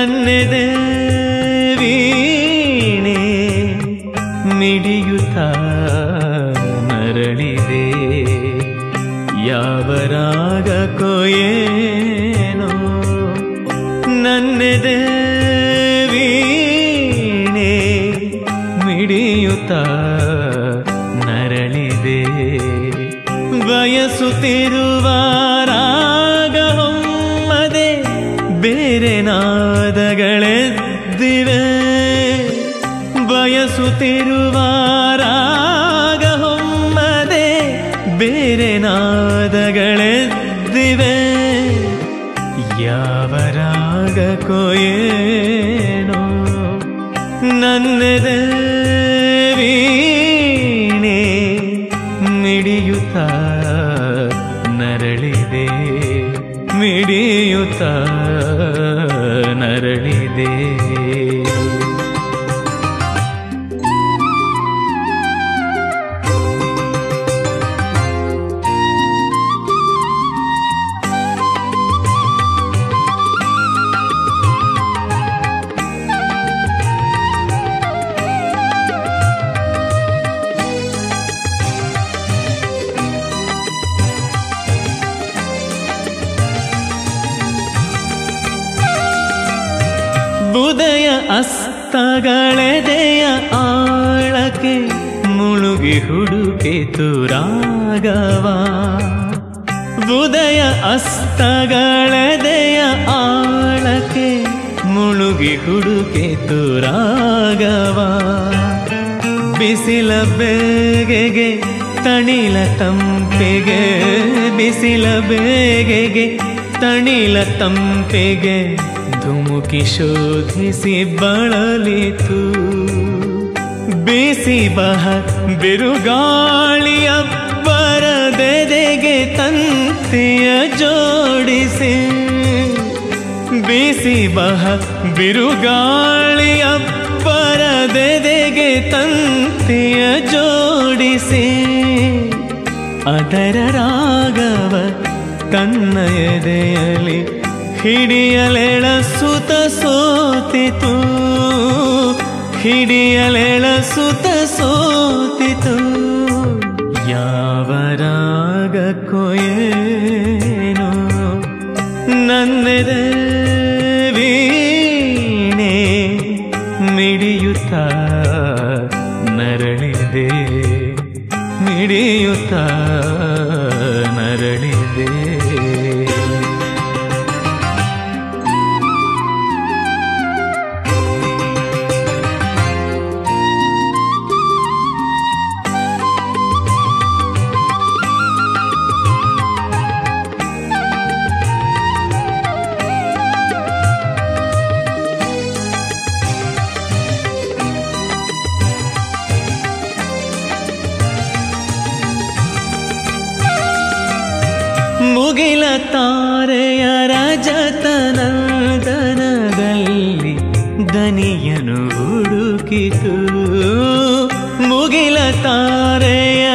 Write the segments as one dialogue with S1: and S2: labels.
S1: ನನ್ನೆದೆ ವೀಣೆ ಮಿಡಿಯುತ್ತ ನರಳಿದೆ ಯಾವ ರಾಗ ಕೊಯೇನೋ ನನ್ನೆದೆ ವೀಣೆ ಮಿಡಿಯುತ್ತ ನರಳಿದೆ ಬಯಸುತ್ತಿರುವ ರಾಗ ಹೊಮ್ಮದೆ ಬೇರೆ ನಾದಗಳೆದ್ದಿವೆ ಬಯಸುತ್ತಿರುವ ರಾಗ ಹೊಮ್ಮದೆ ಬೇರೆ ನಾದಗಳೆದ್ದಿವೆ ಯಾವ ರಾಗ ಕೊಯೇನೋ ನನ್ನೆದೆ ವೀಣೆ ಮಿಡಿಯುತ್ತ ನರಳಿದೆ ಮಿಡಿಯುತ್ತ ನರಳಿದೆ ಬುದಯ ಅಸ್ತಗಳೆದೆಯ ಆಳಕ್ಕೆ ಮುಳುಗಿ ಹುಡುಕಿತು ರಾಗವ ಬುದಯ ಅಸ್ತಗಳೆದೆಯ ಆಳಕ್ಕೆ ಮುಳುಗಿ ಹುಡುಕಿತು ರಾಗವ ಬಿಸಿಲ ಬೇಗೆಗೆ ತಣಿಲ ತಂಪೆಗೆ ಬಿಸಿಲ ಬೇಗೆಗೆ ತಣಿಲ ತಂಪೆಗೆ ಧುಮುಕಿ ಶೋಧಿಸಿ ಬಳಲಿತು ಬೇಸಿ ಬಹ ಬಿರುಗಾಳಿಯ ಬರದೆದೆಗೆ ತಂತಿಯ ಜೋಡಿಸಿ ಬೀಸಿ ಬಹ ಬಿರುಗಾಳಿಯ ಬರದೆದೆಗೆ ತಂತಿಯ ಜೋಡಿಸಿ ಅದರ ರಾಗವ ತನ್ನ ಎದೆಯಲಿ ಹಿಡಿಯಲೆಳ ಸುತ ಸೋತಿತು ಹಿಡಿಯಲೆಳ ಸುತ ಸೋತಿತು ಯಾವ ರಾಗ ಕೊಯೇನೋ ನನ್ನೆದೆ ವೀಣೆ ಮಿಡಿಯುತ್ತ ನರಳಿದೆ ಮಿಡಿಯುತ್ತ ನರಳಿದೆ ಮುಗಿಲ ತಾರೆಯ ರಜತನಂದನದಲ್ಲಿ ದನಿಯನು ಹುಡುಕಿತು ಮುಗಿಲ ತಾರೆಯ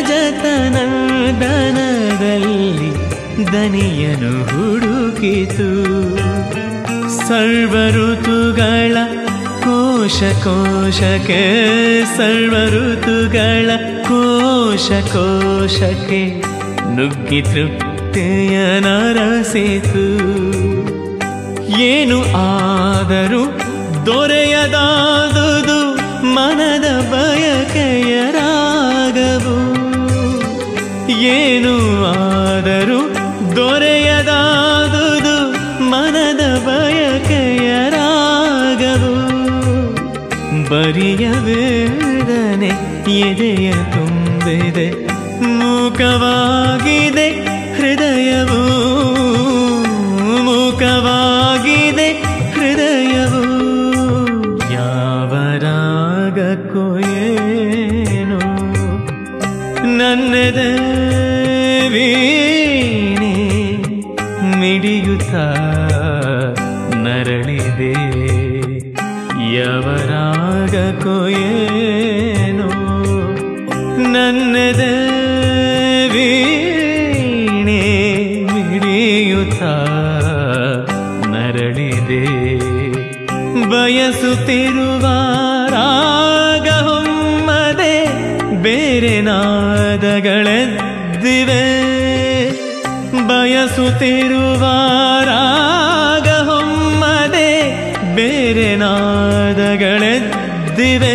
S1: ರಜತನಂದನದಲ್ಲಿ ದನಿಯನು ಹುಡುಕಿತು ಸರ್ವ ಋತುಗಳ ಕೋಶ ಕೋಶಕ್ಕೆ ಸರ್ವ ಋತುಗಳ ಕೋಶ ಕೋಶಕ್ಕೆ ನುಗ್ಗಿ ತೃಪ್ತಿಯ ನರಸಿತು ಏನು ಆದರೂ ದೊರೆಯದಾದುದು ಮನದ ಬಯಕೆಯ ರಾಗವು ಏನು ಆದರೂ ದೊರೆಯದಾದುದು ಮನದ ಬಯಕೆಯ ರಾಗವು ಬರಿಯ ವೇದನೆ ಎದೆಯ ತುಂಬಿದೆ ಮೂಕವಾಗಿದೆ ಹೃದಯವು ಮೂಕವಾಗಿದೆ ಹೃದಯವು ಯಾವ ರಾಗ ಕೊಯೇನೋ ನನ್ನೆದೆ ವೀಣೆ ಮಿಡಿಯುತ್ತ ನರಳಿದೆ ಯವರಾಗ ಕೊಯೇನೋ ನನ್ನೆದೆ ವೀಣೆ ಮಿಡಿಯುತ್ತ ನರಳಿದೆ ಬಯಸುತ್ತಿರುವ ರಾಗಹೊಮ್ಮದೆ ಬೇರೆ ನಾದಗಳೆದ್ದಿವೆ ಬಯಸುತ್ತಿರುವ ರಾಗಹೊಮ್ಮದೆ ಬೇರೆ ನಾದಗಳೆದ್ದಿವೆ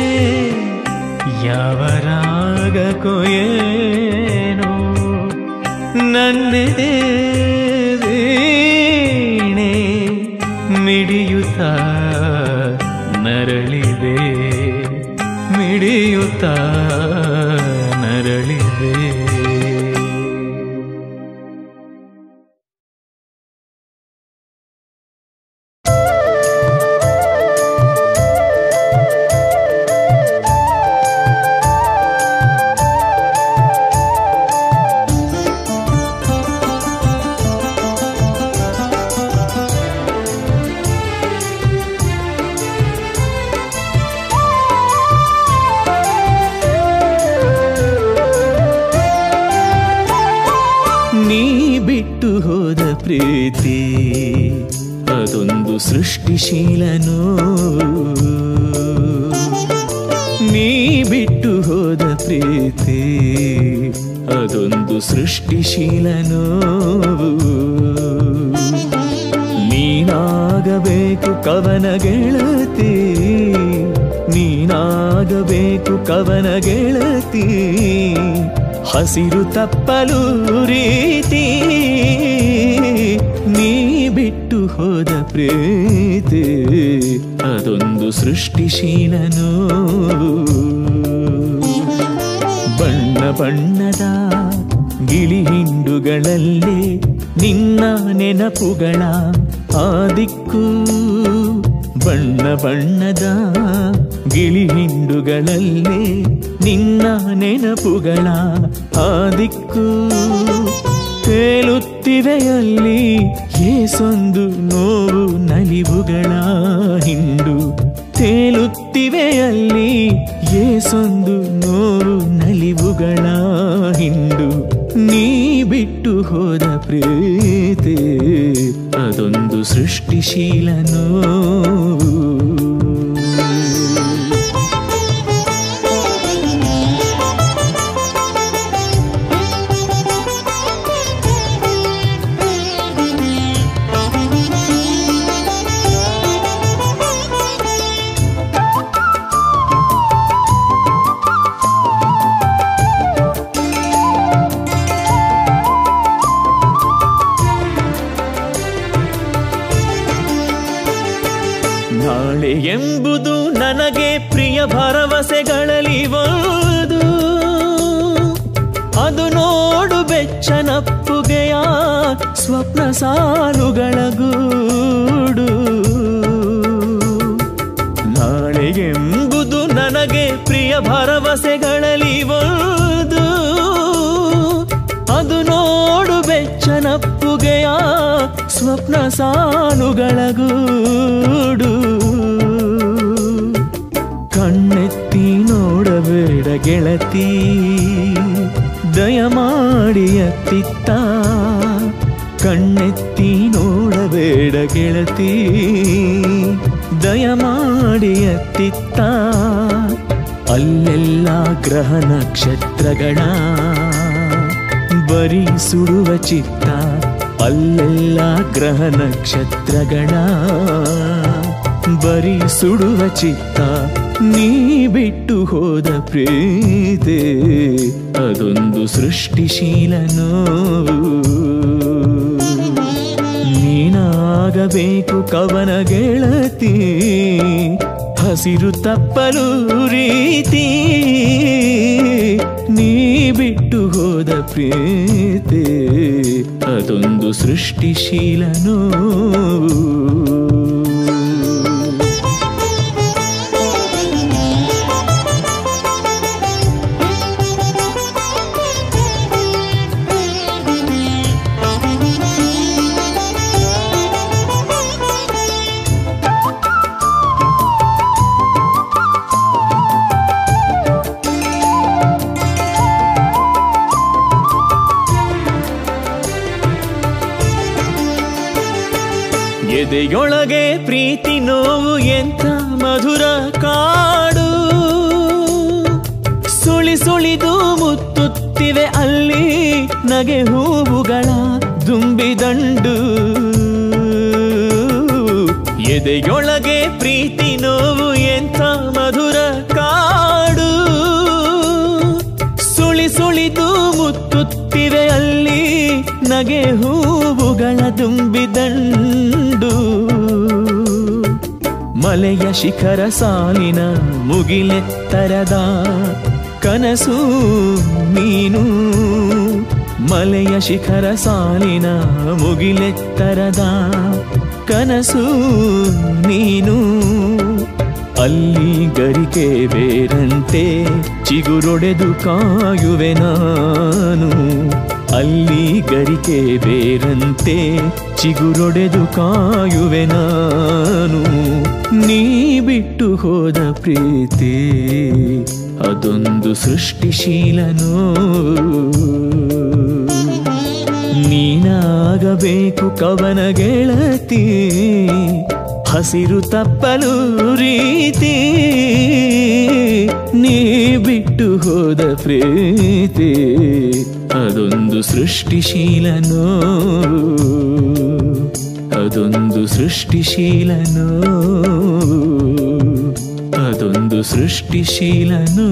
S1: ಯಾವ ರಾಗಕ್ಕೂ ಏನೋ ನನ್ನೆದೆ ವೀಣೆ ಮಿಡಿಯುತ್ತ ನರಳಿದೆ ಮಿಡಿಯುತ್ತ ನರಳಿದೆ ನೀ ಬಿಟ್ಟು ಹೋದ ಪ್ರೀತಿ ಅದೊಂದು ಸೃಷ್ಟಿಶೀಲನು ನೀ ಬಿಟ್ಟು ಹೋದ ಪ್ರೀತಿ ಅದೊಂದು ಸೃಷ್ಟಿಶೀಲನು ನೀನಾಗಬೇಕು ಕವನ ಗೆಳತಿ ನೀನಾಗಬೇಕು ಕವನ ಗೆಳತಿ ಹಸಿರು ತಪ್ಪಲು ರೀತಿ ನೀ ಬಿಟ್ಟು ಹೋದ ಪ್ರೀತಿ ಅದೊಂದು ಸೃಷ್ಟಿಶೀಲನು ಬಣ್ಣ ಬಣ್ಣದ ಗಿಳಿ ಹಿಂಡುಗಳಲ್ಲಿ ನಿನ್ನ ನೆನಪುಗಳ ಆ ದಿಕ್ಕು ಬಣ್ಣ ಬಣ್ಣದ ಗಿಳಿ ಹಿಂಡುಗಳಲ್ಲಿ ನಿನ್ನ ನೆನಪುಗಳ ಆ ದಿಕ್ಕು ತೇಲುತ್ತಿವೆಯಲ್ಲಿ ಏಸೊಂದು ನೋವು ನಲಿವುಗಳ ಹಿಂಡು ತೇಲುತ್ತಿವೆಯಲ್ಲಿ ಏಸೊಂದು ನೋವು ನಲಿವುಗಳ ಹಿಂಡು ನೀ ಬಿಟ್ಟು ಹೋದ ಪ್ರೀತಿ ಅದೊಂದು ಸೃಷ್ಟಿಶೀಲನೋ ನಾಳೆ ಎಂಬುದು ನನಗೆ ಪ್ರಿಯ ಭರವಸೆಗಳಲ್ಲಿ ಒಂದು ಅದು ನೋಡು ಬೆಚ್ಚನಪ್ಪುಗೆಯ ಸ್ವಪ್ನ ಸಾಲುಗಳ ಗೂಡು ನಾಳೆ ಎಂಬುದು ನನಗೆ ಪ್ರಿಯ ಭರವಸೆಗಳಲ್ಲಿ ಒಂದು ಅದು ನೋಡು ಬೆಚ್ಚನಪ್ಪುಗೆಯ ಸ್ವಪ್ನ ಸಾಲುಗಳ ಗೂಡು ಕಣ್ಣೆತ್ತಿ ನೋಡಬೇಡ ಗೆಳತಿ ದಯಮಾಡಿ ಅತ್ತಿತ್ತ ಕಣ್ಣೆತ್ತಿ ನೋಡಬೇಡ ಗೆಳತಿ ದಯಮಾಡಿ ಅತ್ತಿತ್ತ ಅಲ್ಲೆಲ್ಲ ಗ್ರಹ ನಕ್ಷತ್ರಗಳ ಬರೀ ಸುಡುವ ಚಿತ್ತ ಅಲ್ಲೆಲ್ಲ ಗ್ರಹ ನಕ್ಷತ್ರಗಳ ಬರೀ ಸುಡುವ ಚಿತ್ತ ನೀ ಬಿಟ್ಟು ಹೋದ ಪ್ರೀತೆ ಅದೊಂದು ಸೃಷ್ಟಿಶೀಲನೋ ನೀನಾಗಬೇಕು ಕವನ ಗೆಳತಿ ಹಸಿರು ತಪ್ಪಲು ರೀತಿ ನೀ ಬಿಟ್ಟು ಹೋದ ಪ್ರೀತೆ ಅದೊಂದು ಸೃಷ್ಟಿಶೀಲನೋ ಎದೆಯೊಳಗೆ ಪ್ರೀತಿ ನೋವು ಎಂಥ ಮಧುರ ಕಾಡು ಸುಳಿ ಸುಳಿದು ಮುತ್ತುತ್ತಿವೆ ಅಲ್ಲಿ ನಗೆ ಹೂವುಗಳ ದುಂಬಿದಂಡು ಎದೆಯೊಳಗೆ ಪ್ರೀತಿ ನೋವು ಎಂಥ ಮಧುರ ಕಾಡು ಸುಳಿ ಸುಳಿದು ಮುತ್ತುತ್ತಿವೆ ಅಲ್ಲಿ ನಗೆ ಹೂವುಗಳ ತುಂಬಿದಂಡು ಮಲೆಯ ಶಿಖರ ಸಾಲಿನ ಮುಗಿಲೆತ್ತರದ ಕನಸು ನೀನು ಮಲೆಯ ಶಿಖರ ಸಾಲಿನ ಮುಗಿಲೆತ್ತರದ ಕನಸು ನೀನು ಅಲ್ಲಿ ಗರಿಕೆ ಬೇರಂತೆ ಚಿಗುರೊಡೆದು ಕಾಯುವೆ ನಾನು ಅಲ್ಲಿ ಗರಿಕೆ ಬೇರಂತೆ ಚಿಗುರೊಡೆದು ಕಾಯುವೆ ನಾನು ನೀ ಬಿಟ್ಟು ಹೋದ ಪ್ರೀತಿ ಅದೊಂದು ಸೃಷ್ಟಿಶೀಲನೋ ನೀನಾಗಬೇಕು ಕವನ ಗೆಳತಿ ಹಸಿರು ತಪ್ಪಲು ರೀತಿ ನೀ ಬಿಟ್ಟು ಹೋದ ಪ್ರೀತಿ ಅದೊಂದು ಸೃಷ್ಟಿಶೀಲನೋ ಅದೊಂದು ಸೃಷ್ಟಿಶೀಲನೋ ಅದೊಂದು ಸೃಷ್ಟಿಶೀಲನೋ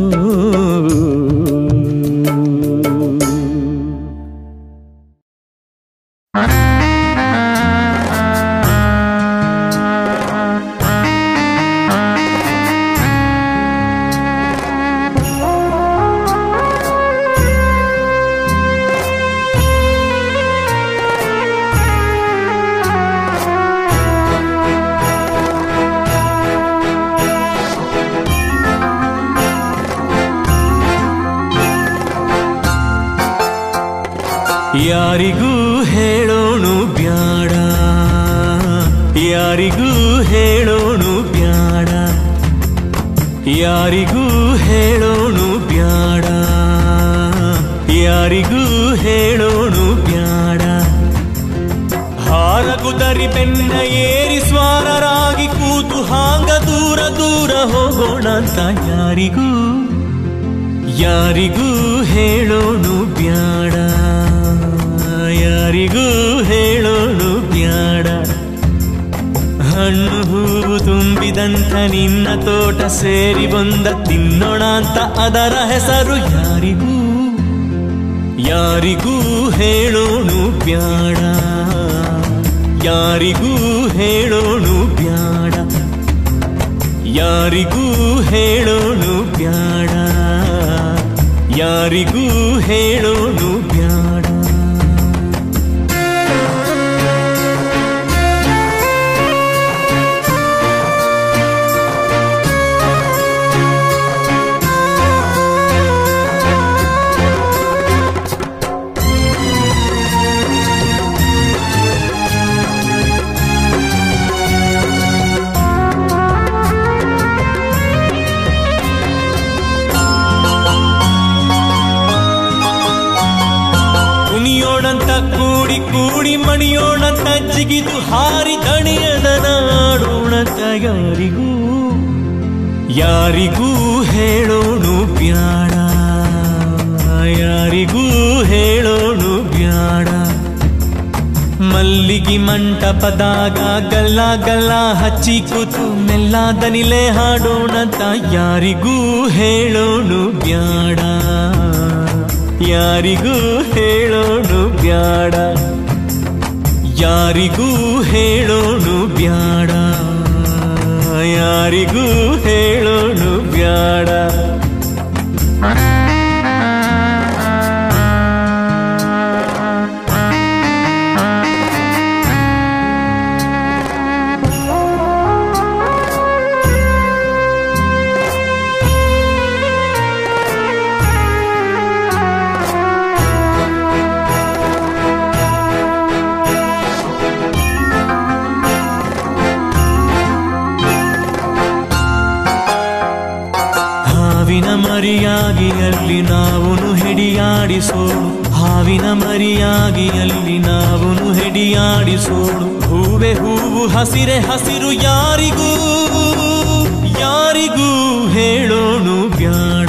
S1: ಯಾರಿಗೂ ಹೇಳೋಣು ಬ್ಯಾಡ ಯಾರಿಗೂ ಹೇಳೋಣು ಬ್ಯಾಡ ಯಾರಿಗೂ ಹೇಳೋಣು ಬ್ಯಾಡ ಯಾರಿಗೂ ಹೇಳೋಣು ಬ್ಯಾಡ ಹಾರಗುದರಿ ಬೆನ್ನ ಏರಿ ಸ್ವಾರರಾಗಿ ಕೂತು ಹಾಂಗ ದೂರ ದೂರ ಹೋಗೋಣ ಅಂತ ಯಾರಿಗೂ ಯಾರಿಗೂ ಹೇಳೋಣು ಬ್ಯಾಡ ಯಾರಿಗೂ ಹೇಳೋಣು ಬ್ಯಾಡ ಹಣ್ಣು ಹೂವು ತುಂಬಿದಂಥ ನಿನ್ನ ತೋಟ ಸೇರಿ ಬಂದ ತಿನ್ನೋಣ ಅಂತ ಅದರ ಹೆಸರು ಯಾರಿಗೂ ಯಾರಿಗೂ ಹೇಳೋಣು ಬ್ಯಾಡ ಯಾರಿಗೂ ಹೇಳೋಣು ಬ್ಯಾಡ ಯಾರಿಗೂ ಹೇಳೋಣು ಬ್ಯಾಡ ಯಾರಿಗೂ ಹೇಳೋಣು ಬ್ಯಾಡ ಕುಣಿಯೋಣಂತ ಕೂಡಿ ಕೂಡಿ ಮಣಿಯೋಣಂತ ಜಿಗಿದು ಹಾರಿ ದಣಿಯದ ನಾಡೋಣಂತ ಯಾರಿಗೂ ಯಾರಿಗೂ ಹೇಳೋಣು ಬ್ಯಾಡ ಯಾರಿಗೂ ಹೇಳೋಣು ಬ್ಯಾಡ ಮಲ್ಲಿಗಿ ಮಂಟಪದಾಗ ಗಲ್ಲ ಗಲ್ಲ ಹಚ್ಚಿ ಕೂತು ಮೆಲ್ಲ ದನಿಲೆ ಹಾಡೋಣಂತ ಯಾರಿಗೂ ಹೇಳೋಣು ಬ್ಯಾಡ ಯಾರಿಗೂ ಹೇಳೋಣು ಬ್ಯಾಡ ಯಾರಿಗೂ ಹೇಳೋಣು ಬ್ಯಾಡ ಯಾರಿಗೂ ಹೇಳೋಣು ಬ್ಯಾಡ ಹಾವಿನ ಮರಿಯಾಗಿ ಅಲ್ಲಿ ನಾವು ಹಿಡಿಯಾಡಿಸೋಣ ಹಾವಿನ ಹಾವಿನ ಮರಿಯಾಗಿ ಅಲ್ಲಿ ನಾವು ಹೆಡಿಯಾಡಿಸೋಡು ಹೂವೆ ಹೂವು ಹಸಿರೆ ಹಸಿರು ಯಾರಿಗೂ ಯಾರಿಗೂ ಹೇಳೋಣು ಬ್ಯಾಡ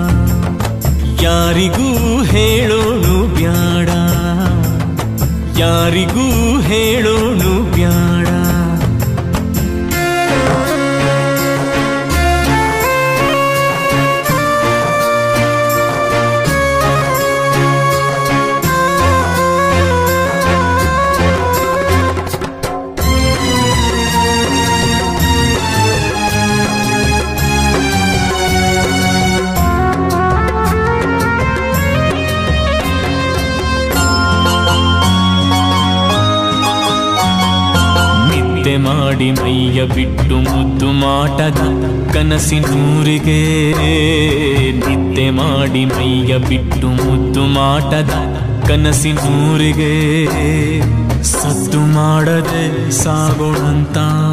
S1: ಯಾರಿಗೂ ಹೇಳೋಣು ಬ್ಯಾಡ ಯಾರಿಗೂ ಹೇಳೋಣು ಬ್ಯಾಡ ನಿದ್ದೆ ಮಾಡಿ ಮೈಯ ಬಿಟ್ಟು ಮುದ್ದು ಮಾಟದ ಕನಸಿನೂರಿಗೆ ನಿದ್ದೆ ಮಾಡಿ ಮೈಯ ಬಿಟ್ಟು ಮುದ್ದು ಮಾಟದ ಕನಸಿನೂರಿಗೆ ಸದ್ದು ಮಾಡದೆ ಸಾಗೋಣಂತ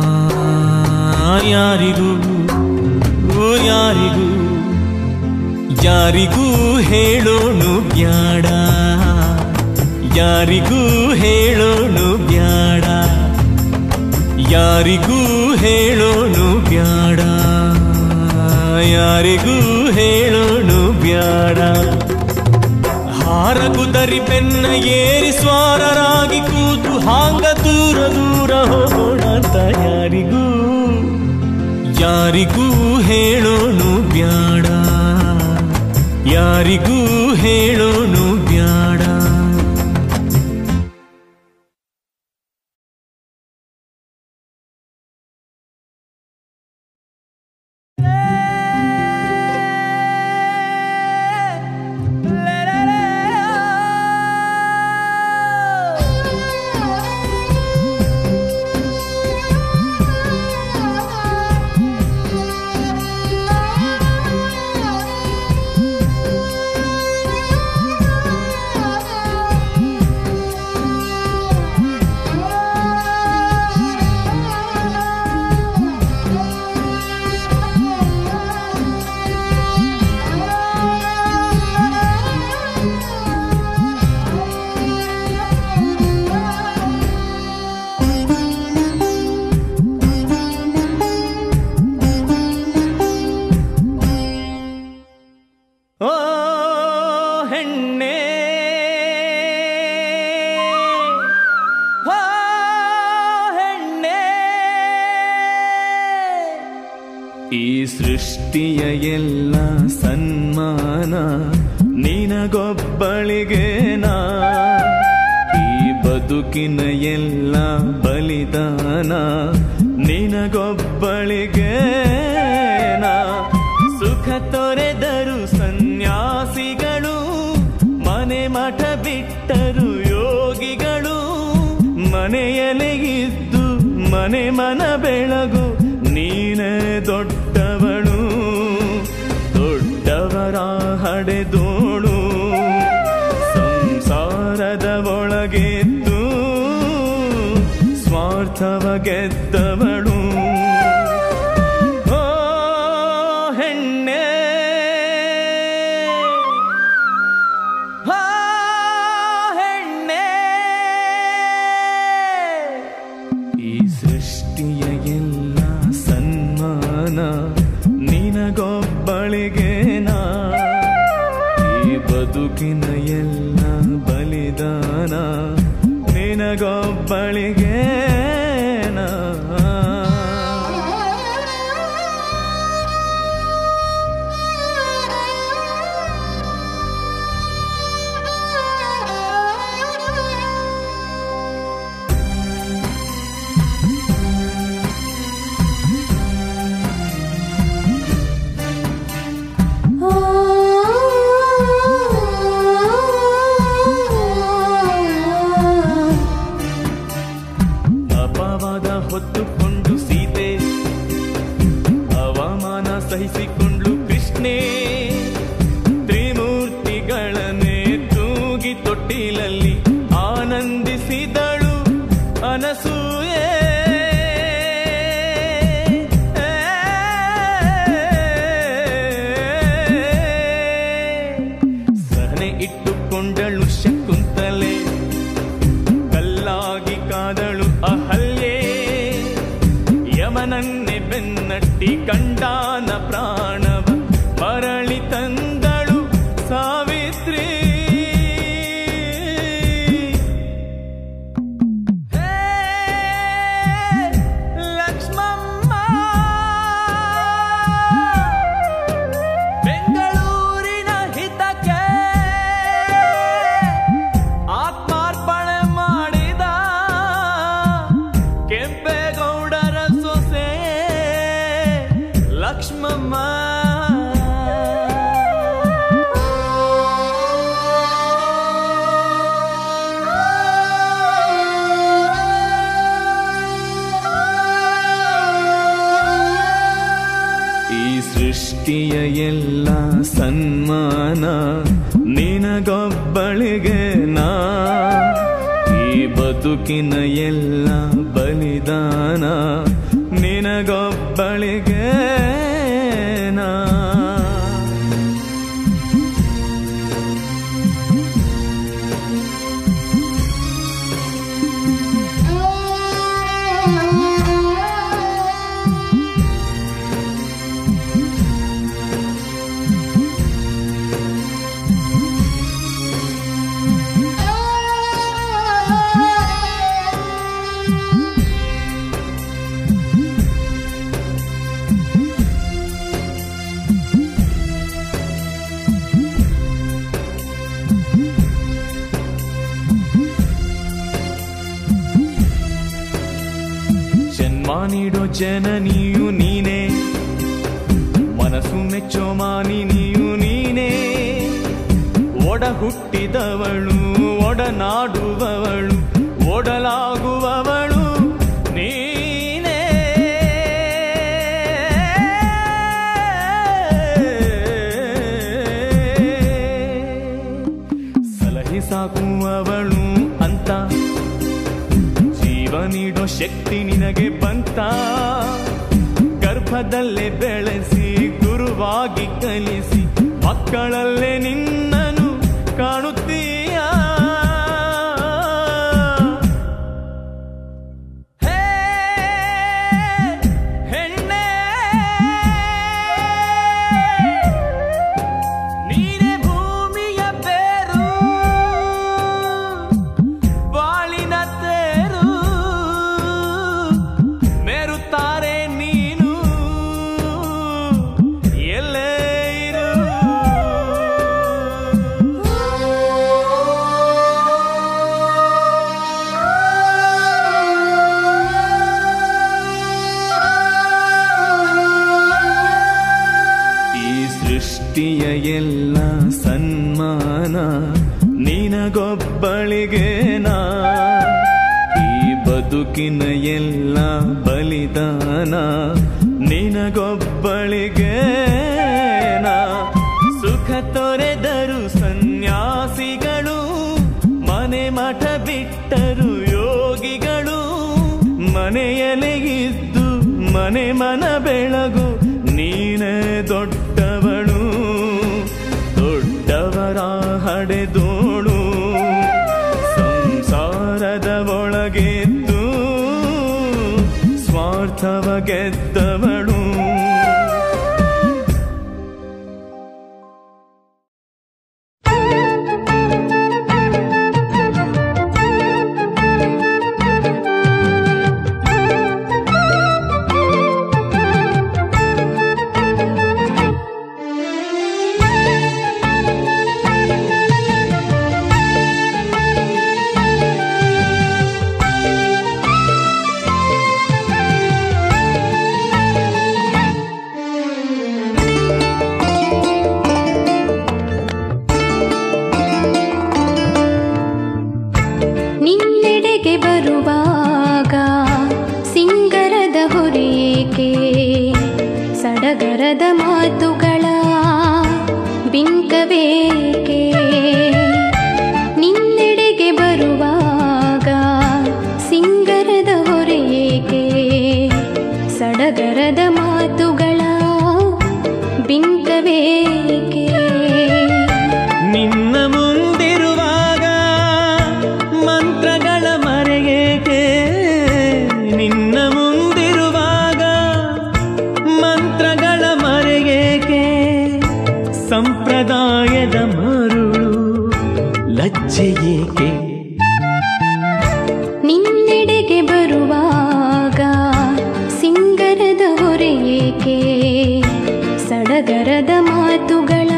S1: ಯಾರಿಗೂ ಓ ಯಾರಿಗೂ ಯಾರಿಗೂ ಹೇಳೋಣು ಬ್ಯಾಡ ಯಾರಿಗೂ ಹೇಳೋಣು ಬ್ಯಾಡ ಯಾರಿಗೂ ಹೇಳೋಣು ಬ್ಯಾಡ ಯಾರಿಗೂ ಹೇಳೋಣು ಬ್ಯಾಡ ಹಾರ ಕುದರಿ ಬೆನ್ನ ಏರಿ ಸ್ವಾರರಾಗಿ ಕೂತು ಹಾಂಗ ದೂರ ದೂರ ಹೋಗೋಣ ಅಂತ ಯಾರಿಗೂ ಯಾರಿಗೂ ಹೇಳೋಣು ಬ್ಯಾಡ ಯಾರಿಗೂ ಹೇಳೋಣು ಬ್ಯಾಡ ಓ ಹೆಣ್ಣೆ ಓ ಹೆಣ್ಣೆ ಈ ಸೃಷ್ಟಿಯ ಎಲ್ಲ ಸನ್ಮಾನ ನಿನಗೊಬ್ಬಳಿಗೇನಾ ಈ ಬದುಕಿನ ಎಲ್ಲ ಬಲಿದಾನ ನಿನಗೊಬ್ಬಳಿಗೇನಾ ಸುಖ ತೊರೆದರು ಸನ್ಯಾಸಿಗಳು ಮನೆ ಮಠ ಬಿಟ್ಟರು ಯೋಗಿಗಳು ಮನೆಯಲ್ಲೇ ಇದ್ದು ಮನೆ ಮನ ಬೆಳಗು ನೀನೇ ದೊಡ್ಡವಳು ದೊಡ್ಡವರ ಹಡೆದೋಳು ಸಂಸಾರದ ಒಳಗೆದ್ದು ಸ್ವಾರ್ಥವ ಗೆದ್ದವಳು ಓ ಹೆಣ್ಣೆ ಆ ಹೆಣ್ಣೆ ಈ ಸೃಷ್ಟಿಯ ಎಲ್ಲ ಸನ್ಮಾನ ನಿನಗೊಬ್ಬಳಿಗೇನಾ ಈ ಬದುಕಿನ ಎಲ್ಲ ಬಲಿದಾನ ನಿನಗೊಬ್ಬಳಿಗೇನಾ ಅಪವಾದ ಹೊತ್ತುಕೊಂಡು ಸೀತೆ ಅವಮಾನ ಸಹಿಸಿಕೊಂಡ್ಲು ಕೃಷ್ಣೇ ತ್ರಿಮೂರ್ತಿಗಳನ್ನೇ ತೂಗಿ ತೊಟ್ಟಿಲಲ್ಲಿ ಆನಂದಿಸಿದಳು ಅನಸೂಯೆ ಸಹನೆ ಇಟ್ಟುಕೊಂಡಳು ಶಕು ಯಮನನ್ನೇ ಬೆನ್ನಟ್ಟಿ ಕಂಡಾನ ಪ್ರಾಣವ ಮರಳಿ ತಂದಳು ಸಾವಿತ್ರಿ ಹೇ ಲಕ್ಷ್ಮಮ್ಮ ಬೆಂಗಳೂರಿನ ಹಿತಕ್ಕೆ ಆತ್ಮಾರ್ಪಣೆ ಮಾಡಿದ ಕೆಂಪೇಗೌಡರ ಸೊಸೆ ಲಕ್ಷ್ಮಮ್ಮ ಈ ಸೃಷ್ಟಿಯ ಎಲ್ಲ ಸನ್ಮಾನ ನಿನಗೊಬ್ಬಳಿಗೆ ನಾ ಈ ಬದುಕಿನ ಎಲ್ಲ ಬಲಿದಾನ ನಿನಗೊಬ್ಬಳಿಗೆ ನಾ ಜನ್ಮ ನೀಡೋ ಜನನಿಯು ನೀನೇ ಮನಸ್ಸು ಮೆಚ್ಚೋ ಮಾನಿ ನೀಯು ನೀನೇ ಒಡ ಹುಟ್ಟಿದವಳು ಒಡನಾಡುವವಳು ಒಡಲಾಗುವವಳು ನೀನೇ ಸಲಹಿ ಸಾಕುವವಳು ಅಂತ ಜೀವ ನೀಡೋ ಶಕ್ತಿ ನಿನಗೆ ಬಂತ ಗರ್ಭದಲ್ಲೇ ಬೆಳೆಸಿ ಗುರುವಾಗಿ ಕಲಿಸಿ ಮಕ್ಕಳಲ್ಲೇ ನಿನ್ನನು ಕಾಣುತ್ತೀಯ ಹೇ ಹೆಣ್ಣೆ ನೀನೇ ಭೂಮಿಯ ಬೇರು ಬಾಳಿನ ತೇರು ಮೇರುತ್ತಾರೆ ನೀನು ಎಲ್ಲೇ ಇರು ಈ ಸೃಷ್ಟಿಯ ಎಲ್ಲ ಸನ್ಮಾನ ನಿನಗೊಬ್ಬಳಿಗೆ ನಾ ಈ ಬದುಕಿನ ಎಲ್ಲ ಬಲಿದಾನ ನಿನಗೊಬ್ಬಳಿಗೆ ನಾ ಸುಖ ತೊರೆದರು ಸನ್ಯಾಸಿಗಳು ಮನೆ ಮಠ ಬಿಟ್ಟರು ಯೋಗಿಗಳು ಮನೆಯಲ್ಲೇ ಇದ್ದು ಮನೆ ಮನ ಬೆಳಗು ನೀನೇ ದೊಡ್ಡವಳು ದೊಡ್ಡವರ ಹಡೆದೋಳು ಸಂಸಾರದ ಒಳಗೆದ್ದು ಸ್ವಾರ್ಥವ ಗೆದ್ದವಳು
S2: ನಿನ್ನೆಡೆಗೆ ಬರುವಾಗ ಸಿಂಗರದ ಹೊರೆಯೇಕೆ ಸಡಗರದ ಮಾತುಗಳ ಬಿಂಕವೇಕೆ ನಿನ್ನೆಡೆಗೆ ಬರುವಾಗ ಸಿಂಗರದ ಹೊರೆಯೇಕೆ ಸಡಗರದ ಮಾತುಗಳ ಬಿಂಕವೇಕೆ
S1: ನಿನ್ನ ಮುಂದಿರುವಾಗ ಮಂತ್ರಗಳ ಮರೆಯೇಕೆ ನಿನ್ನ ಮುಂದಿರುವಾಗ ಲಜ್ಜೆ ಏಕೆ
S2: ನಿನ್ನೆಡೆಗೆ ಬರುವಾಗ ಸಿಂಗರದ ಹೊರೆ ಏಕೆ ಸಡಗರದ ಮಾತುಗಳ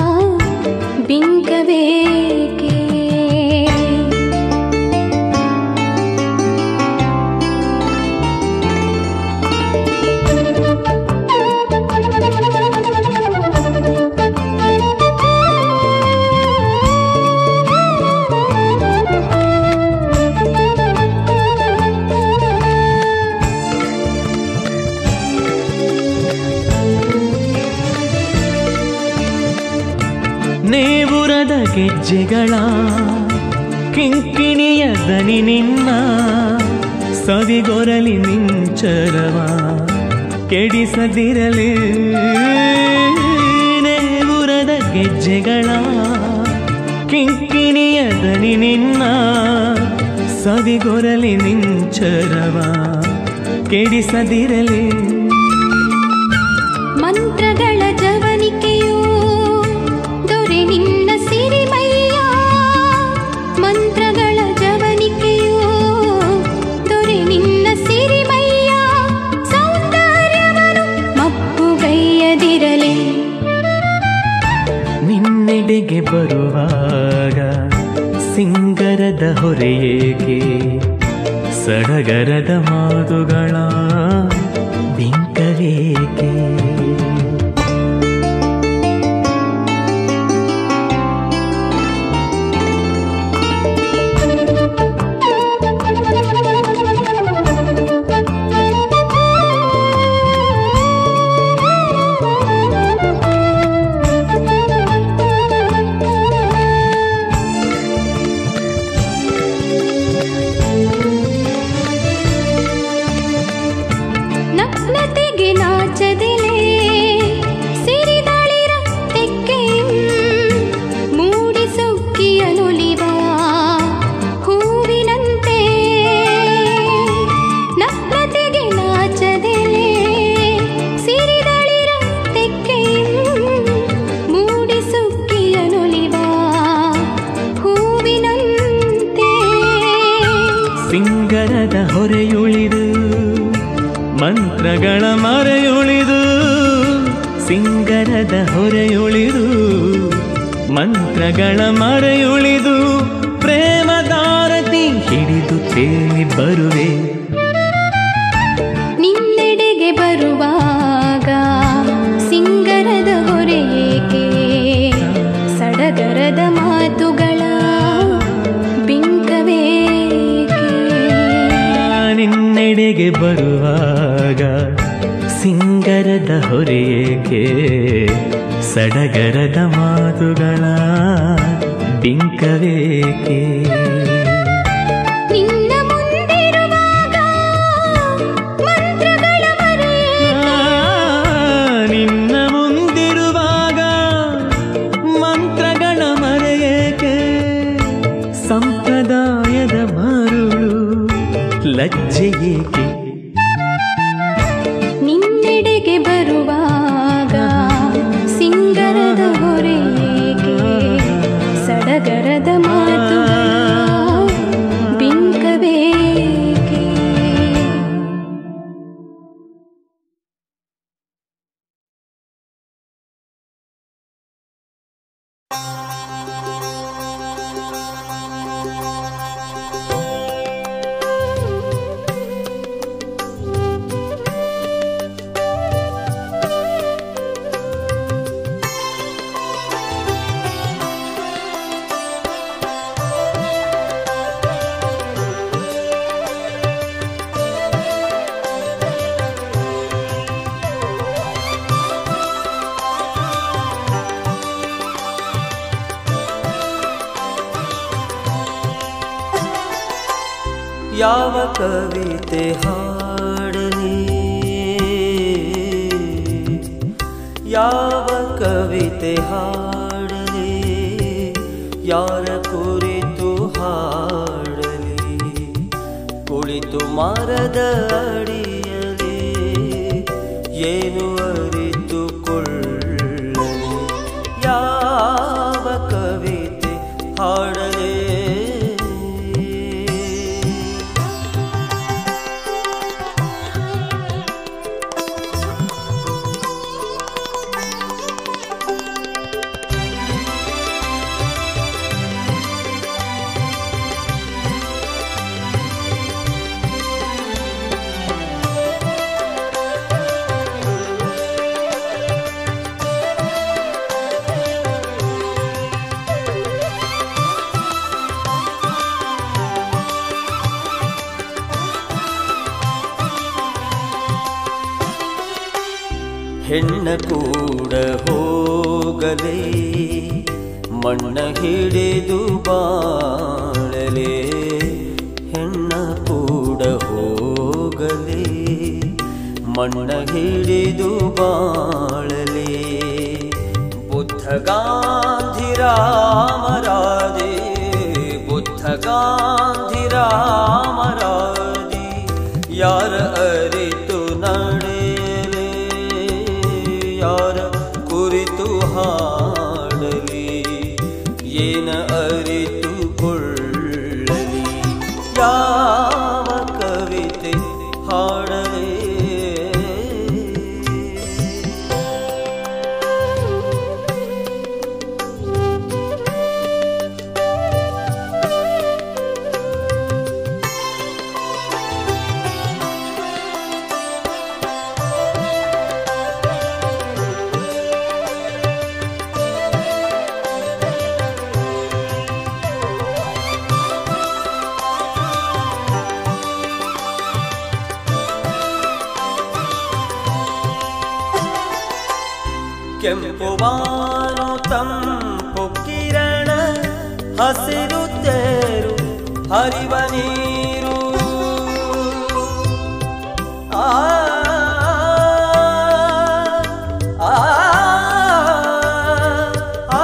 S2: ಬಿಂಕವೇಕೆ
S1: ನೇವುರದ ಗೆಜ್ಜೆಗಳ ಕಿಂಕಿಣಿಯ ದನಿ ನಿನ್ನ ಸವಿಗೊರಲಿ ನಿಂಚರವ ಕೆಡಿಸದಿರಲಿ ನೇವುರದ ಗೆಜ್ಜೆಗಳ ಕಿಂಕಿಣಿಯ ದನಿ ನಿನ್ನ ಸವಿಗೊರಲಿ ನಿಂಚರವ ಕೆಡಿಸದಿರಲಿ
S2: ಮಂತ್ರಗಳ ಜವನಿಕೆಯು ದೊರೆ ನಿನ್ನ ಸಿರಿಮಯ್ಯ ಮಂತ್ರಗಳ ಜವನಿಕೆಯು ದೊರೆ ನಿನ್ನ ಸಿರಿಮಯ್ಯ ಸೌಂದರ್ಯವನ್ನು ಮಪ್ಪುಗೈಯದಿರಲಿ
S1: ನಿನ್ನೆಡೆಗೆ ಬರುವಾಗ ಸಿಂಗರದ ಹೊರೆಯೇಕೆ ಸಡಗರದ ಮಾತುಗಳ ಬಿಂಕವೇಕೆ
S2: ನಗ್ನತೆಗೆ ನಾಚದಿಲೆ ಸಿರಿದಳಿರ ತೆಕ್ಕೆಯಂ ಮೂಡಿಸುಕ್ಕಿಯನುಲಿವ ಹೂವಿನಂತೆ ನಗ್ನತೆಗೆ ನಾಚದಿಲೆ ಸಿರಿದಳಿರ ತೆಕ್ಕೆಯಂ ಮೂಡಿಸುಕ್ಕಿಯನುಲಿವ ಹೂವಿನಂತೆ
S1: ಸಿಂಗರದ ಹೊರೆಯುಳಿದು ಮಂತ್ರಗಳ ಮರೆಯುಳಿದು ಸಿಂಗರದ ಹೊರೆಯುಳಿದು ಮಂತ್ರಗಳ ಮರೆಯುಳಿದು ಪ್ರೇಮದಾರತಿ ಹಿಡಿದು ತೇಲಿ ಬರುವೆ
S2: ನಿನ್ನೆಡೆಗೆ ಬರುವಾಗ ಸಿಂಗರದ ಹೊರೆ ಏಕೆ ಸಡಗರದ ಮಾತುಗಳ ಬಿಂಕವೇಕೆ
S1: ನಿನ್ನೆಡೆಗೆ ಬರುವಾಗ ಸಿಂಗರದ ಹೊರೆಯೇಕೆ ಸಡಗರದ ಮಾತುಗಳ ಬಿಂಕವೇಕೆ
S2: ನಿನ್ನ ಮುಂದಿರುವಾಗ ಮಂತ್ರಗಳ ಮರೆ
S1: ನಿನ್ನ ಮುಂದಿರುವಾಗ ಮಂತ್ರಗಳ ಮರೆಯೇಕೆ ಸಂಪ್ರದಾಯದ ಮರುಳು ಲಜ್ಜೆ ಏಕೆ
S2: ನಿನ್ನೆಡೆಗೆ ಬರುವಾಗ ಸಿಂಗರದ ಹೊರೆ ಏಕೆ ಸಡಗರದ ಮಾತುಗಳ ಬಿಂಕವೇಕೆ
S3: ಯಾವ ಕವಿತೆ ಹಾಡಲಿ ಯಾವ ಕವಿತೆ ಹಾಡಲಿ ಯಾರ ಕುರಿತು ಹಾಡಲಿ ಕುಳಿತು ಮರದ ಅಡಿಯಲಿ ಏನು ಅರಿತುಕೊಳ್ಳಲಿ ಯಾವ ಕವಿತೆ ಹಾಡಲಿ ಹೆಣ್ಣ ಕೂಡ ಹೋಗಲೇ ಮಣ್ಣ ಹಿಡಿದು ಬಾಳಲೆ ಹೆಣ್ಣ ಕೂಡ ಹೋಗಲೇ ಮಣ್ಣ ಹಿಡಿದು ಬಾಳಲೆ ಬುದ್ಧ ಗಾಂಧಿ ರಾಮರಾದೆ ಬುದ್ಧ ಗಾಂಧಿ ರಾಮರಾದಿ ಯಾರ ಅರಿತು ನಡೆಯಲೆ ಯಾರ ಕುರಿತು ಹಾಡಲಿ ಏನ ಅರಿತು ಕೊಳ್ಳಲಿ ಯಾವ ಕವಿತೆ ಹಾಡಲಿ ಕೆಂಪು ಬಾನು ತಂಪು ಕಿರಣ ಹಸಿರು ತೇರು ಹರಿವ ನೀರು ಆ ಆ, ಆ,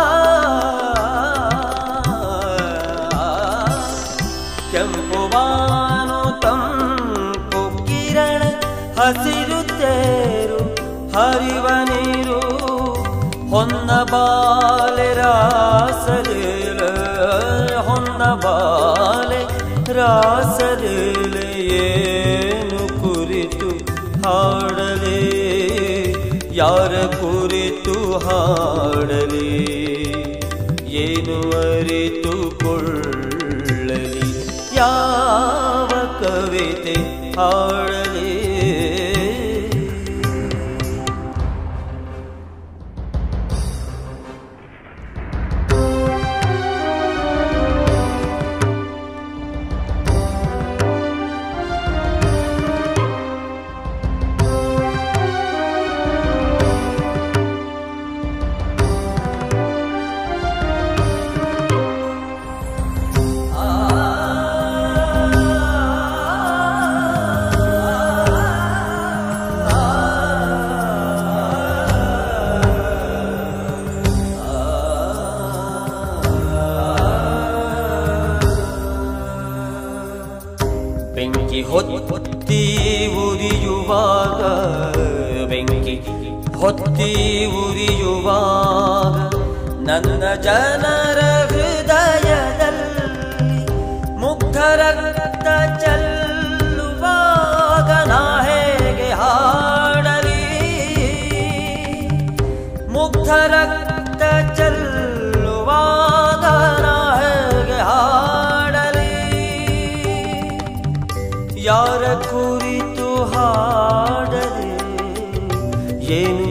S3: ಕೆಂಪು ಬಾನು ತಂಪು ಕಿರಣ ಹಸಿರು ತೇರು ಹರಿವ ನೀರು ಹೊನ್ನ ಬಾಲೆ ರಾಸಲೀಲ ಹೊನ್ನ ಬಾಲೆ ರಾಸಲೀಲ ಏನು ಕುರಿತು ಹಾಡಲೇ ಯಾರ ಕುರಿತು ಹಾಡಲಿ ಏನು ಅರಿತು ಕೊಳ್ಳಲಿ ಯಾವ ಕವಿತೆ ಹಾಡಲಿ ಬೆಂಕಿ ಹೊತ್ತಿ ಉರಿಯುವಾಗ ಬೆಂಕಿ ಹೊತ್ತಿ ಉರಿಯುವಾಗ ನನ್ನ ಜನರ ಹೃದಯದಲ್ಲಿ ಮುಗ್ಧ ರಕ್ತ ಚೆಲ್ಲುವಾಗ ನಾ ಹೇಗೆ ಹಾಡಲಿ ಮುಗ್ಧ ರಕ್ತ ಚೆಲ್ಲುವಾಗ ನಾ ಹೇಗೆ ಹಾಡಲಿ ಯಾರ ಕುರಿತು ಹಾಡದೆ ಏನು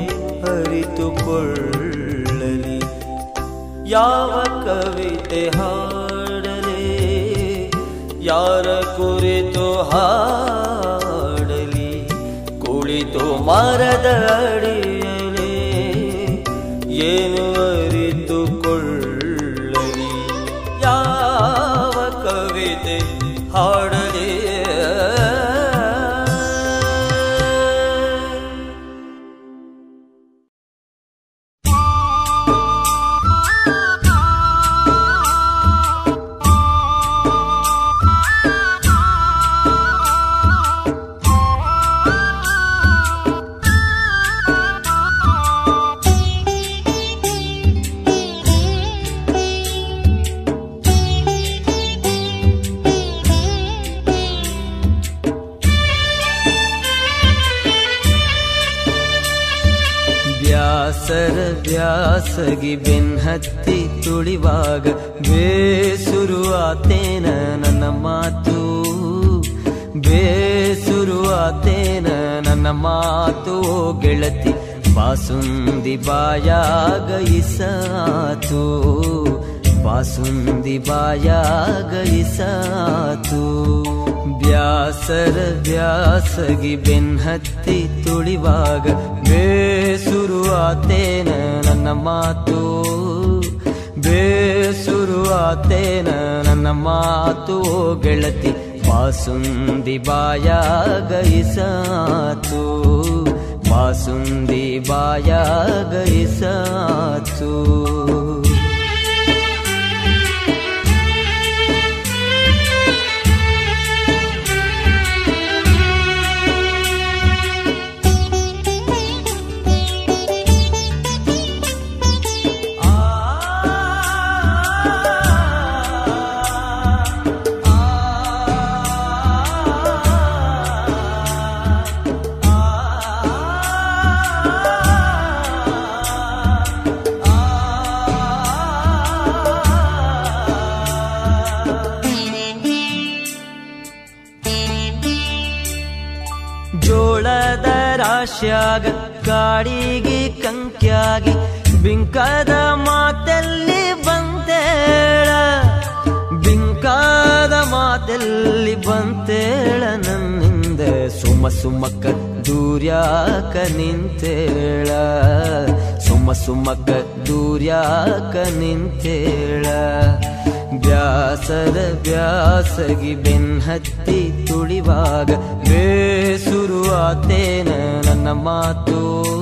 S3: ಅರಿತುಕೊಳ್ಳಲಿ ಯಾವ ಕವಿತೆ ಹಾಡಲಿ ಯಾರ ಕುರಿತು ಹಾಡಲಿ ಕುಳಿತು ಮರದ ಅಡಿಯಲಿ ಏನು ಅರಿತುಕೊಳ್ಳಲಿ ಯಾವ ಕವಿತೆ ಹಾಡಲಿ ಬ್ಯಾಸರ ಬ್ಯಾಸಗಿ ಬೆನ್ಹತ್ತಿ ತುಳಿವಾಗ ಬೇಸುರುವಾತೇನ ನನ್ನ ಮಾತು ಬೇಸುರುವಾತೇನ ನನ್ನ ಮಾತು ಓ ಗೆಳತಿ ಬಾಸುಂದಿ ಬಾಯಾಗ ಇಸಾತು ಬಾಸುಂದಿ ಬಾಯಾಗ ಇಸಾತು ಬ್ಯಾಸರ ಬ್ಯಾಸಗಿ ಬೆನ್ಹತ್ತಿ ತುಳಿವಾಗ ಬೇಸು ಬೇಸುರುವಾತೇನ ನನ್ನ ಮಾತು ಬೇಸುರುವಾತೇನ ನನ್ನ ಮಾತು ಓ ಗೆಳತಿ ಬಾಸುಂದಿ ಬಾಯಾಗೈಸಾತು ಬಾಸುಂದಿ ಬಾಯಾಗೈಸಾತು ಜೋಳದ ರಾಶ್ಯಾಗ ಕಾಡಿಗೆ ಕಂಕ್ಯಾಗಿ ಬಿಂಕದ ಮಾತಲ್ಲಿ ಬಂತೇಳ ಬಿಂಕಾದ ಮಾತಲ್ಲಿ ಬಂತೇಳ ನನ್ನಿಂದ ಸುಮ ಸುಮಕ್ಕ ದೂರ್ಯಾಕ ನಿಂತೇಳ ಸುಮ ಸುಮಕ್ಕ ದೂರ್ಯಾಕ ನಿಂತೇಳ ಬ್ಯಾಸದ ಬ್ಯಾಸಗಿ ಬೆನ್ಹತ್ತಿ ತುಳಿವಾಗ ಬೇಸುರುವಾತೇನ ನನ್ನ ಮಾತು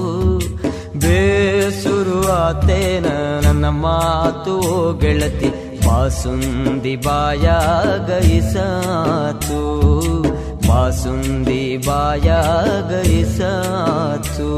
S3: ಬೇಸುರುವಾತೇನ ನನ್ನ ಮಾತು ಓ ಗೆಳತಿ ಬಾಸುಂದಿ ಬಾಯಾಗೈಸಾತು ಬಾಸುಂದಿ ಬಾಯಾಗೈಸಾತು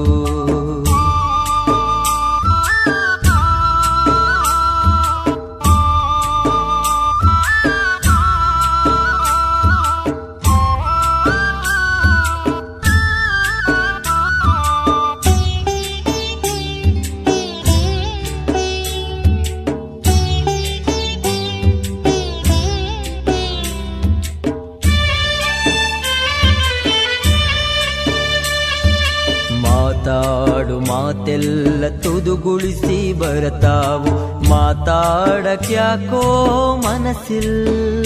S3: ಮಾತಾಡು ಮಾತೆಲ್ಲ ತುದುಗುಳಿಸಿ ಬರತಾವು ಮಾತಾಡಕ್ಯಾಕೋ ಮನಸ್ಸಿಲ್ಲ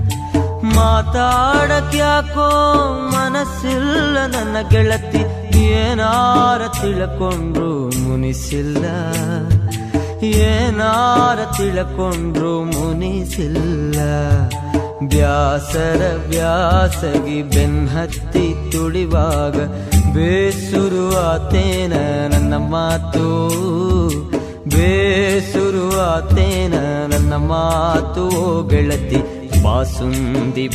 S3: ಮಾತಾಡಕ್ಯಾಕೋ ಮನಸ್ಸಿಲ್ಲ ನನ್ನ ಗೆಳತಿ ಏನಾರ ತಿಳ್ಕೊಂಡ್ರು ಮುನಿಸಿಲ್ಲ ಏನಾರ ತಿಳ್ಕೊಂಡ್ರು ಮುನಿಸಿಲ್ಲ ಬ್ಯಾಸರ ಬ್ಯಾಸಗಿ ಬೆನ್ಹತ್ತಿ ತುಳಿವಾಗ ಬೇಸುರುವಾತೇನ ನನ್ನ ಮಾತು ಬೇಸುರುವಾತೇನ ನನ್ನ ಮಾತು ಓ ಗೆಳತಿ ಬಾಸುಂದಿ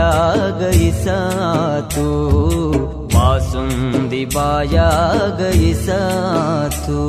S3: ಬಾಯಾಗೈಸಾತು ಬಾಸುಂದಿ ಬಾಯಾಗೈಸಾತು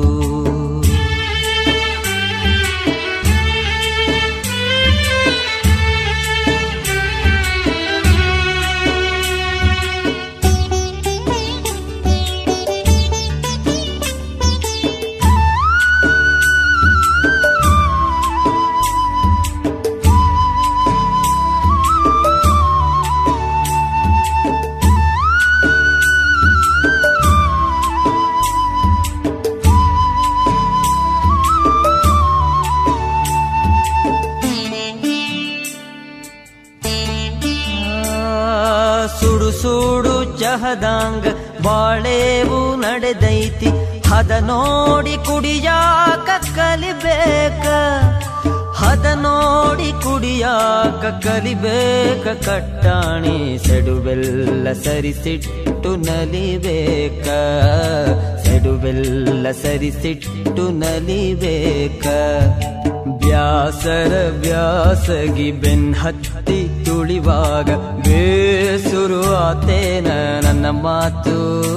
S3: ಸುಡು ಸುಡು ಚಹದಾಂಗ ಬಾಳೇವು ನಡೆದೈತಿ ಹದ ನೋಡಿ ಕುಡಿಯಾಕ ಕಲಿಬೇಕ ಹದ ನೋಡಿ ಕುಡಿಯಾಕ ಕಲಿಬೇಕ ಕಟ್ಟಾಣಿ ಸೆಡುವೆಲ್ಲ ಸರಿಸಿಟ್ಟು ನಲಿಬೇಕ ಸೆಡುವೆಲ್ಲ ಸರಿಸಿಟ್ಟು ನಲಿಬೇಕ ಬ್ಯಾಸರ ಬ್ಯಾಸಗಿ ಬೆನ್ ಹತ್ತಿ ತುಳಿವಾಗ ಬೇಸುರುವಾತೇನ ನನ್ನ ಮಾತು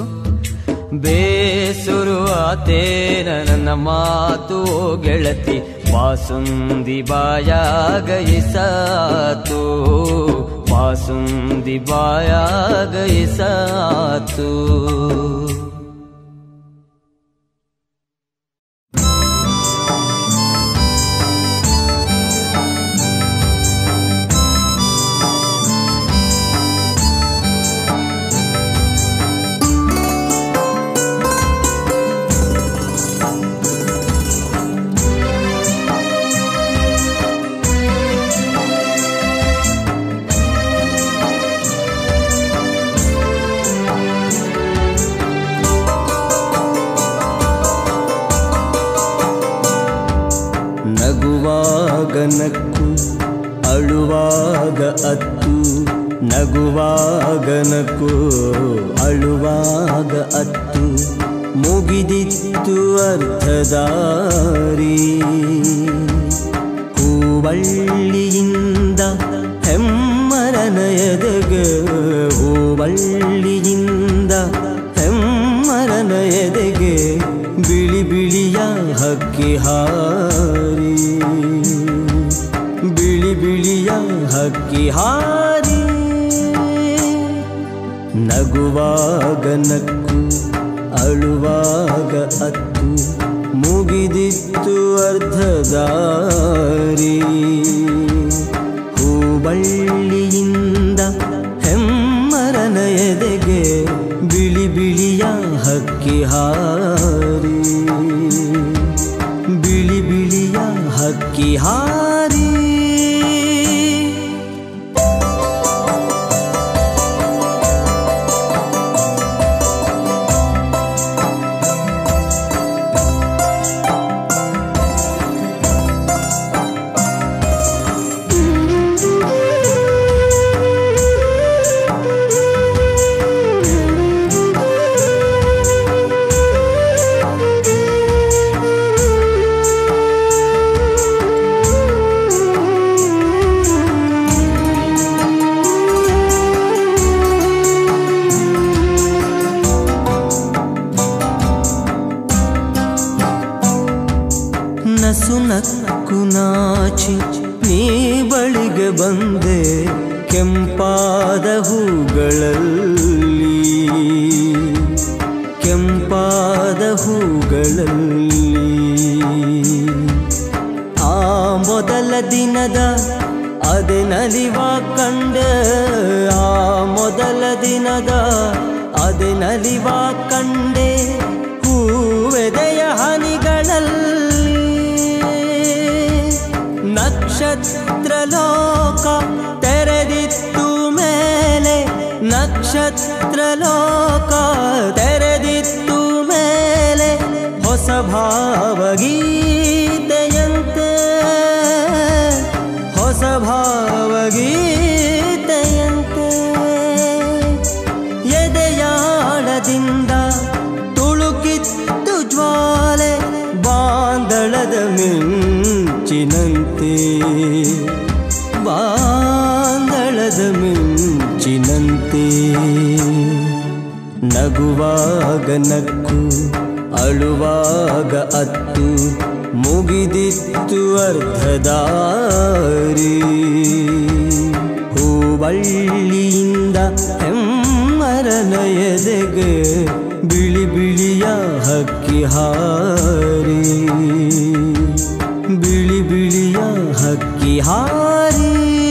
S3: ಬೇಸುರುವಾತೇನ ನನ್ನ ಮಾತು ಓ ಗೆಳತಿ ವಾಸುಂದಿ ಬಾಯಾಗೈಸಾತು ವಾಸುಂದಿ ಬಾಯಾಗೈಸಾತು ಅತ್ತು ನಗುವಾಗ ನಕು ಅಳುವಾಗ ಅತ್ತು ಮುಗಿದಿತ್ತು ಅರ್ಧದಾರಿ ಹೂವಳ್ಳಿಯಿಂದ ಹೆಮ್ಮರನ ಎದೆಗೆ ಹೂವಳ್ಳಿಯಿಂದ ಹೆಮ್ಮರನ ಎದೆಗೆ ಬಿಳಿ ಬಿಳಿಯ ಹಕ್ಕಿ ಹಾರಿ ಬಿಳಿ ಬಿಳಿಯ ಹಕ್ಕಿ ಹಾರಿ ನಗುವಾಗ ನಕ್ಕು ಅಳುವಾಗ ಅತ್ತು ಮುಗಿದಿತ್ತು ಅರ್ಧದಾರಿ ಹೂಬಳ್ಳಿಯಿಂದ ಹೆಮ್ಮರನ ಎದೆಗೆ ಬಿಳಿ ಬಿಳಿಯ ಹಕ್ಕಿ ಹಾರಿ ಬಿಳಿ ಬಿಳಿಯ ಹಕ್ಕಿ ಹಾರಿ ನಸು ನಕ್ಕು ನಾಚಿ ನೀ ಬಳಿಗೆ ಬಂದೆ ಕೆಂಪಾದ ಹೂಗಳಲ್ಲಿ ಕೆಂಪಾದ ಹೂಗಳಲ್ಲಿ ಆ ಮೊದಲ ದಿನದ ಅದೆ ನಲಿವ ಕಂಡೆ ಆ ಮೊದಲ ದಿನದ ಅದೆ ನಲಿವ ಕಂಡೆ ಹೂವೆದೆಯ ಹನಿಗಳಲ್ಲಿ ನಕ್ಷತ್ರ ಲೋಕ ತೆರೆದಿತ್ತು ಮೇಲೆ ನಕ್ಷತ್ರ ಲೋಕ ತೆರೆದಿತ್ತು ಮೇಲೆ ಹೊಸ ಭಾವಗೀತೆಯಂತೆ ಹೊಸ ಭಾವಗೀತೆಯಂತೆ ಎದೆಯಾಳದಿಂದ ತುಳುಕಿತ್ತು ಜ್ವಾಲೆ ಬಾಂದಳದ ಮಿಂಚಿನಂತೆ ಬಾಂದಳದ ಮಿಂಚಿನಂತೆ ನಗುವಾಗ ನಕ್ಕು ಅಳುವಾಗ ಅತ್ತು ಮುಗಿದಿತ್ತು ಅರ್ಧದಾರಿ ಹೂವಳ್ಳಿಯಿಂದ ಹೆಮ್ಮರನ ಎದೆಗೆ ಬಿಳಿ ಬಿಳಿಯ ಹಕ್ಕಿ ಹಾರಿ ಬಿಳಿ ಬಿಳಿಯ ಹಕ್ಕಿ ಹಾರಿ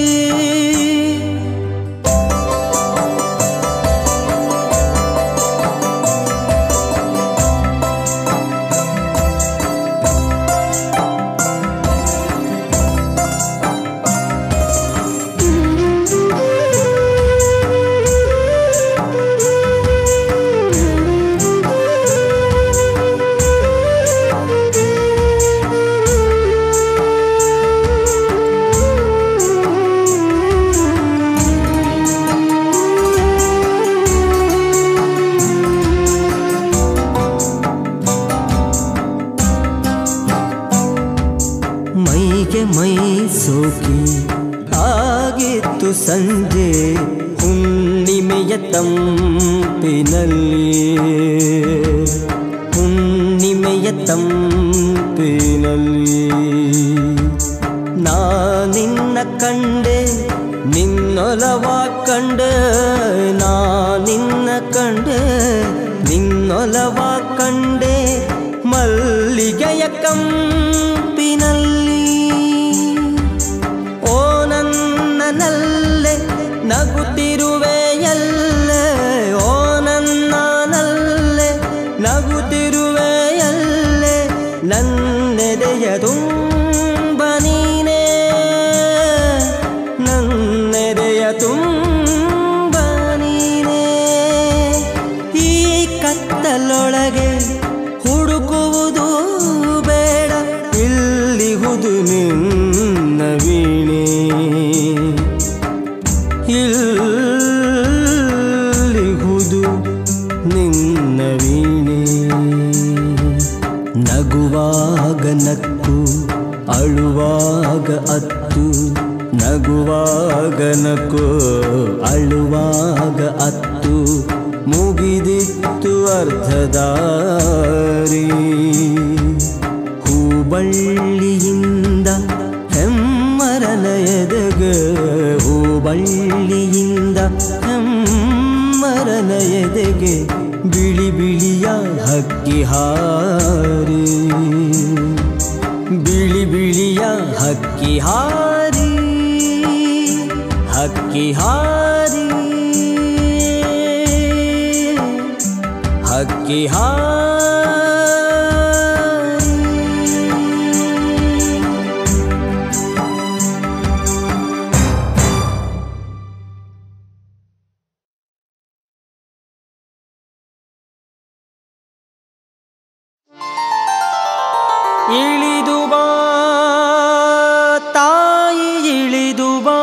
S3: ಮೈಗೆ ಮೈ ಸೋಕಿ ಆಗಿತ್ತು ಸಂಜೆ ಹುಣ್ಣಿಮೆಯ ತಂಪಿನಲ್ಲಿ ಹುಣ್ಣಿಮೆಯ ತಂಪಿನಲ್ಲಿ ನಾನಿನ್ನ ಕಂಡೆ ನಿನ್ನೊಲವ ಕಂಡೆ ನಾನಿನ್ನ ಕಂಡೆ ನಿನ್ನೊಲವ ಕಂಡೆ ಮಲ್ಲಿಗೆಯ ಕಂಪಿನಲ್ಲಿ ಓ ನನ್ನನಲ್ಲೇ ನಗುತ್ತಿರುವೆಯಲ್ಲೇ ಓ ನನ್ನನಲ್ಲೇ ನಗುತ್ತಿರುವೆಯಲ್ಲೇ ನನ್ನೆದೆಯ ತುಂಬ ನೀನೇ ನನ್ನೆದೆಯ ತುಂಬ ನೀನೇ ಈ ಕತ್ತಲೊಳಗೆ ಹುಡುಕುವುದು ಬೇಡ ಇಲ್ಲಿಹುದು ನಿನ್ನ ವೀಣೆ ನಗುವಾಗ ನಕ್ಕು ಅಳುವಾಗ ಅತ್ತು ನಗುವಾಗ ನಕ್ಕು ಅಳುವಾಗ ಅತ್ತು ಮುಗಿದಿತ್ತು ಅರ್ಧದಾರಿ ಹೂಬಳ್ಳಿಯಿಂದ ಹೆಮ್ಮರನ ಎದೆಗೆ ಹೂಬಳ್ಳಿಯಿಂದ ಹೆಮ್ಮರನ ಎದೆಗೆ ಬಿಳಿ ಬಿಳಿಯ ಹಕ್ಕಿ ಹಾರಿ ಬಿಳಿ ಬಿಳಿಯ ಹಕ್ಕಿ ಹಾರಿ ಹಕ್ಕಿ ಹಾರಿ ಹಕ್ಕಿ ಹಾರಿ ಇಳಿದು ಬಾ ತಾಯಿ ಇಳಿದು ಬಾ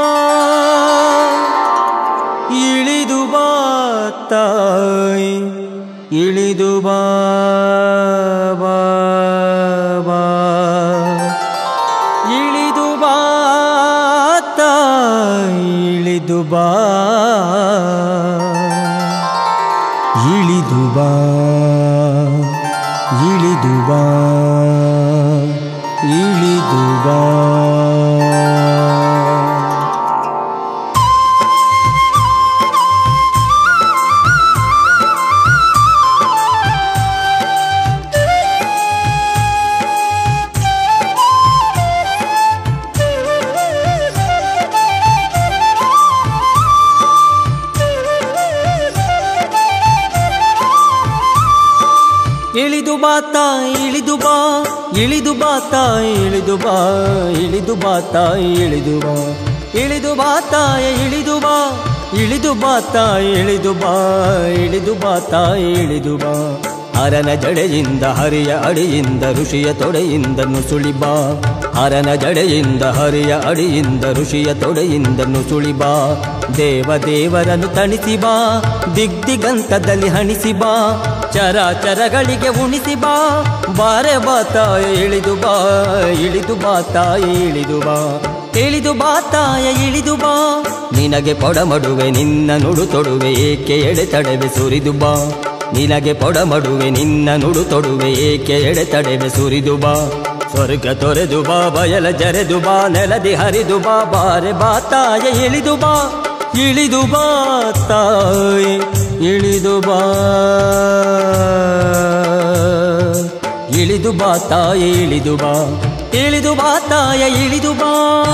S3: ಇಳಿದು ಬಾ ತಾಯಿ ಇಳಿದು ಬಾ ಬಾ, ಬಾ. ಇಳಿದು ಬಾ ತಾಯಿ ಇಳಿದು ಬಾ ಇಳಿದು ಬಾ ಇಳಿದು ಬಾ ಇಳಿದು ಬಾ ಇಳಿದು ಬಾ ತಾಯಿ ಇಳಿದು ಬಾ ಇಳಿದು ಬಾ ತಾಯಿ ಇಳಿದು ಬಾ ಇಳಿದು ಬಾ ತಾಯಿ ಇಳಿದು ಬಾ ಇಳಿದು ಬಾ ತಾಯಿ ಇಳಿದು ಬಾ ಇಳಿದು ಬಾ ತಾಯಿ ಇಳಿದು ಬಾ ಇಳಿದು ಬಾ ತಾಯಿ ಇಳಿದು ಬಾ ಹರನ ಜಡೆಯಿಂದ ಹರಿಯ ಅಡಿಯಿಂದ ಋಷಿಯ ತೊಡೆಯಿಂದ ನುಸುಳಿ ಬಾ ಹರನ ಜಡೆಯಿಂದ ಹರಿಯ ಅಡಿಯಿಂದ ಋಷಿಯ ತೊಡೆಯಿಂದ ನುಸುಳಿ ಬಾ ದೇವ ದೇವರನ್ನು ತಣಿಸಿ ಬಾ ದಿಗ್ದಿಗಂತದಲ್ಲಿ ಹಣಿಸಿ ಬಾ ಚರಾಚರಗಳಿಗೆ ಉಣಿಸಿ ಬಾ ಬಾರೆ ಬಾ ತಾಯ ಇಳಿದು ಬಾ ಇಳಿದು ಬಾ ತಾಯ ಇಳಿದು ಬಾ ಇಳಿದು ಬಾ ತಾಯ ಇಳಿದು ಬಾ ನಿನಗೆ ಪೊಡಮಡುವೆ ನಿನ್ನ ನುಡು ತೊಡುವೆ ಏಕೆ ಎಡೆ ತಡೆವೆ ಸುರಿದು ಬಾ ನಿನಗೆ ಪೊಡಮಡುವೆ ನಿನ್ನ ನುಡು ತೊಡುವೆ ಏಕೆ ಎಡೆ ತಡೆವೆ ಸುರಿದು ಬಾ ಸ್ವರ್ಗ ತೊರೆದು ಬಾ ಬಯಲ ಜರೆದು ಬಾ ನೆಲದಿ ಹರಿದು ಬಾ ಬಾರೆ ಬಾ ತಾಯ ಇಳಿದು ಬಾ ಇಳಿದು ಬಾ ತಾಯಿ ಇಳಿದು ಬಾ ಇಳಿದು ಬಾ ತಾಯ ಇಳಿದು ಬಾ ಇಳಿದು ಬಾ ತಾಯ ಇಳಿದು ಬಾ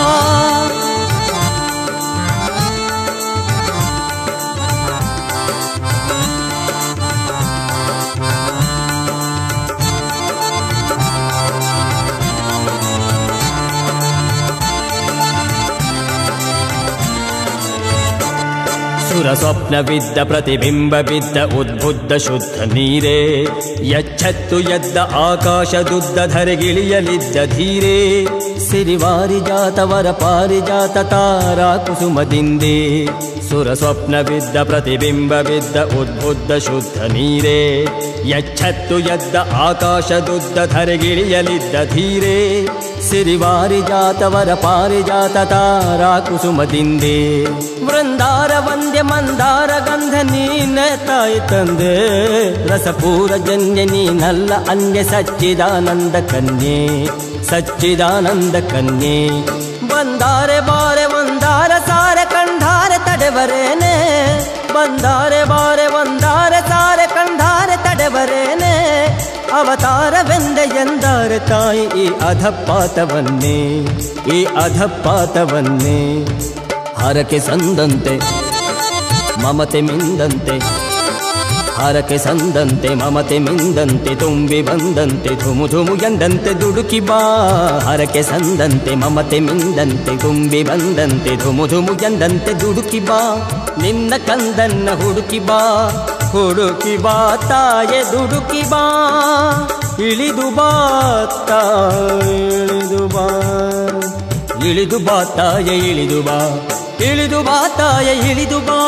S3: ಸುರ ಸ್ವಪ್ನವಿದ್ದ ಪ್ರತಿಬಿಂಬ ಬಿದ್ದ ಉದ್ಬುದ್ಧ ಶುದ್ಧ ನೀರೇ ಎಚ್ಚತ್ತು ಎದ್ದ ಆಕಾಶದುದ್ದ ಧರೆಗಿಳಿಯಲಿದ್ದ ಧೀರೇ ಸಿರಿವಾರಿ ಜಾತವರ ಪಾರಿಜಾತ ತಾರಾ ಕುಸುಮದಿಂದೇ ಸುರ ಸ್ವಪ್ನವಿದ್ದ ಪ್ರತಿಬಿಂಬ ಬಿದ್ದ ಉದ್ಬುದ್ಧ ಶುದ್ಧ ನೀರೇ ಎಚ್ಚತ್ತು ಎದ್ದ ಆಕಾಶದುದ್ದ ಧರೆಗಿಳಿಯಲಿದ್ದ ಧೀರೇ ಸಿರಿವಾರಿ ಜಾತವರ ಪಾರಿಜಾತ ತಾರಾ ಕುಸುಮದಿಂದೇ ವೃಂದಾರ ವಂದ್ಯ ಮಂದಾರ ಗಂಧ ನೀನ ತಾಯಿ ತಂದೆ ರಸಪೂರ ಜನ್ಯ ನೀನಲ್ಲ ಅನ್ಯ ಸಚ್ಚಿದಾನಂದ ಕನ್ಯೆ ಸಚ್ಚಿದಾನಂದ ಕನ್ಯೆ ಬಂದಾರೆ ಬಾರೆ ಒಂದಾರ ಸಾರೆ ಕಂಧಾರೆ ತಡೆವರೇನೆ ಬಂದಾರೆ ಬಾರೆ ಒಂದಾರೆ ಸಾರೆ ಕಂಧಾರೆ ತಡೆವರೇನೆ ಅವತಾರವೆಂದ ಎಂದಾರೆ ತಾಯಿ ಈ ಅಧಪಾತವನ್ನೇ ಈ ಅಧಪಾತವನ್ನೇ ಹರಕೆ ಸಂದಂತೆ ಮಮತೆ ಮಿಂದಂತೆ ಹರಕೆ ಸಂದಂತೆ ಮಮತೆ ಮಿಂದಂತೆ ತುಂಬಿ ಬಂದಂತೆ ಧುಮು ಧುಮು ಎಂದಂತೆ ದುಡುಕಿ ಬಾ ಹರಕೆ ಸಂದಂತೆ ಮಮತೆ ಮಿಂದಂತೆ ತುಂಬಿ ಬಂದಂತೆ ಧುಮು ಧುಮು ಎಂದಂತೆ ದುಡುಕಿ ಬಾ ನಿನ್ನ ಕಂದನ್ನ ಹುಡುಕಿ ಬಾ ಹುಡುಕಿ ಬಾ ತಾಯೆ ದುಡುಕಿ ಬಾ ಇಳಿದು ಬಾ ತಾಯ ಇಳಿದು ಬಾ ಇಳಿದು ಬಾ ತಾಯ ಇಳಿದು ಬಾ ಇಳಿದು ಬಾ ತಾಯ ಇಳಿದು ಬಾ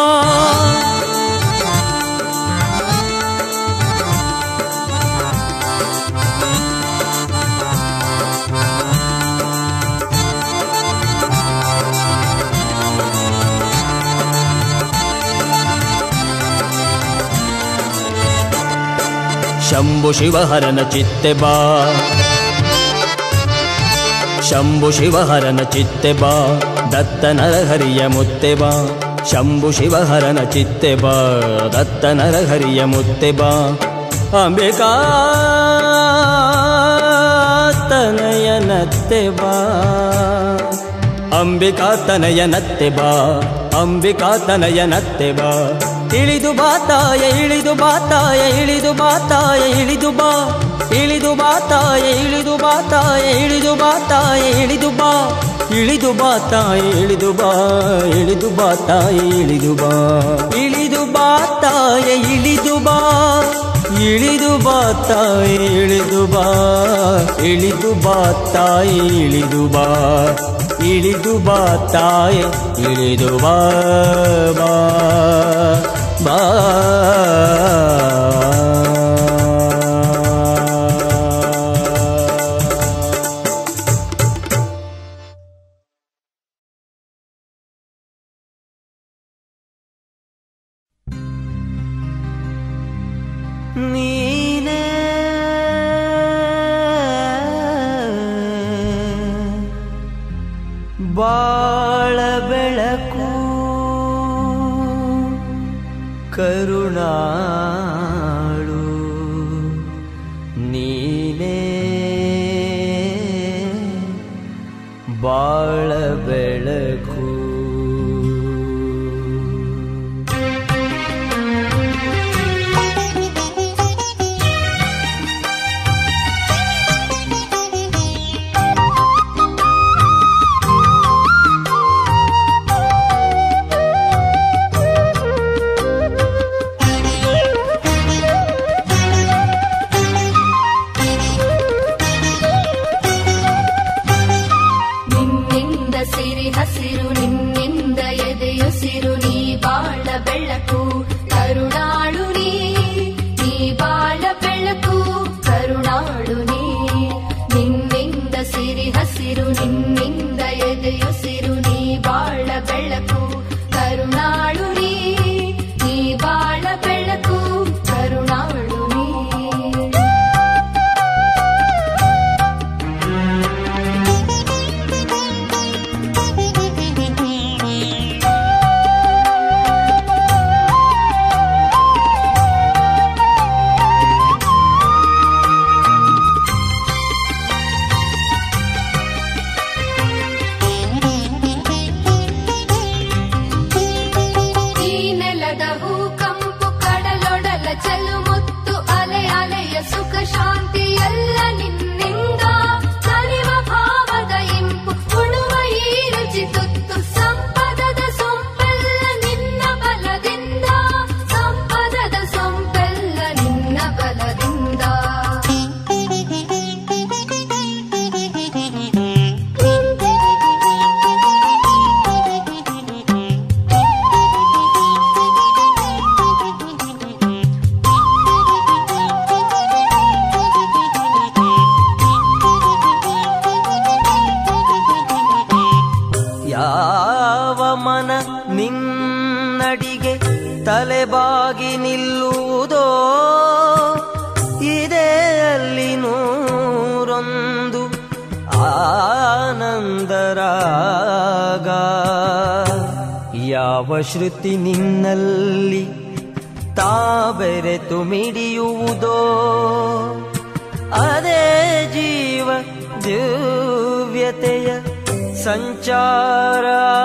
S3: ಶಂಭು ಶಿವಹರನ ಚಿತ್ತೆ ಬಾ ಶಂಭು ಶಿವಹರನ ಚಿತ್ತೆ ಬಾ ದತ್ತ ನರಹರಿಯ ಮುತ್ತೆ ಬಾ ಶಂಭು ಶಿವಹರನ ಚಿತ್ತೆ ಬಾ ದತ್ತ ನರಹರಿಯ ಮುತ್ತೆ ಬಾ ಅಂಬಿಕಾ ತನಯನತ್ತೆ ಬಾ ಅಂಬಿಕಾ ತನಯನತ್ತೆ ಬಾ ಅಂಬಿಕಾ ತನಯನತ್ತೆ ಬಾ ಇಳಿದು ಬಾ ತಾಯ ಇಳಿದು ಬಾ ತಾಯ ಇಳಿದು ಬಾ ತಾಯ ಇಳಿದು ಬಾ ಇಳಿದು ಬಾ ತಾಯ ಇಳಿದು ಬಾ ತಾಯ ಇಳಿದು ಬಾ ತಾಯ ಇಳಿದು ಬಾ ಇಳಿದು ಬಾ ತಾಯ ಇಳಿದು ಬಾ ಇಳಿದು ಬಾ ತಾಯ ಇಳಿದು ಬಾ ಇಳಿದು ಬಾ ತಾಯ ಇಳಿದು ಬಾ ಇಳಿದು ಬಾ ತಾಯಿ ಇಳಿದು ಬಾ ಇಳಿದು ಬಾ ತಾಯಿ ಇಳಿದು ಬಾ ಇಳಿದು ಬಾ ತಾಯಿ ಇಳಿದು ಬಾ ಬಾ ಬಾ ನೀನೇ ಬಾಳ ಬೆಳಕು ಕರುಣಾಳು ನೀನೇ ಬಾಳ ಬೆಳಕು
S4: ನಿನ್ನಿಂದ ಸಿರಿ ಹಸಿರು ನಿನ್ನಿಂದ ಎದೆಯುಸಿರು ನೀ ಬಾಳ ಬೆಳಕು ಕರುಣಾಳು ನೀ ನೀ ಬಾಳ ಬೆಳಕು ಕರುಣಾಳು ನೀ ನಿನ್ನಿಂದ ಸಿರಿ ಹಸಿರು ನಿನ್ನಿಂದ ಎದೆಯುಸಿರು ನೀ ಬಾಳ ಬೆಳಕು ಕರುಣಾಳು ನೀ ನೀ ಬಾಳ ಬೆಳಕು ಕರುಣಾಳು ನೀ ಈ ನೆಲದ ಹೂಕಂಪು ಕಡಲೊಡಲ ಚೆಲುಮುತ್ತು ಅಲೆ ಅಲೆಯ ಸುಖ ಶಾಂತಿ ಎಲ್ಲ ನಿನ್ನಿಂದ ಕಲಿವ ಭಾವದ ಇಂಪು ಉಳುವ ಈ ರುಚಿ ತುತ್ತು ಸಂಪದದ ಸೊಂಪೆಲ್ಲ ನಿನ್ನ ಬಲದಿಂದ ಸಂಪದದ ಸೊಂಪೆಲ್ಲ ನಿನ್ನ ಬಲದಿಂದ
S3: ಯಾವ ಮನ ನಿನ್ನಡಿಗೆ ತಲೆಬಾಗಿ ನಿಲ್ಲುವುದೋ ಇದೇ ಅಲ್ಲಿ ನೂರೊಂದು ಆನಂದರಾಗ ಯಾವ ಶ್ರುತಿ ನಿನ್ನಲ್ಲಿ ತಾ ಬೆರೆತು ಮಿಡಿಯುವುದೋ ಅದೇ ಜೀವ ದಿವ್ಯತೆಯ ಸಂಚಾರ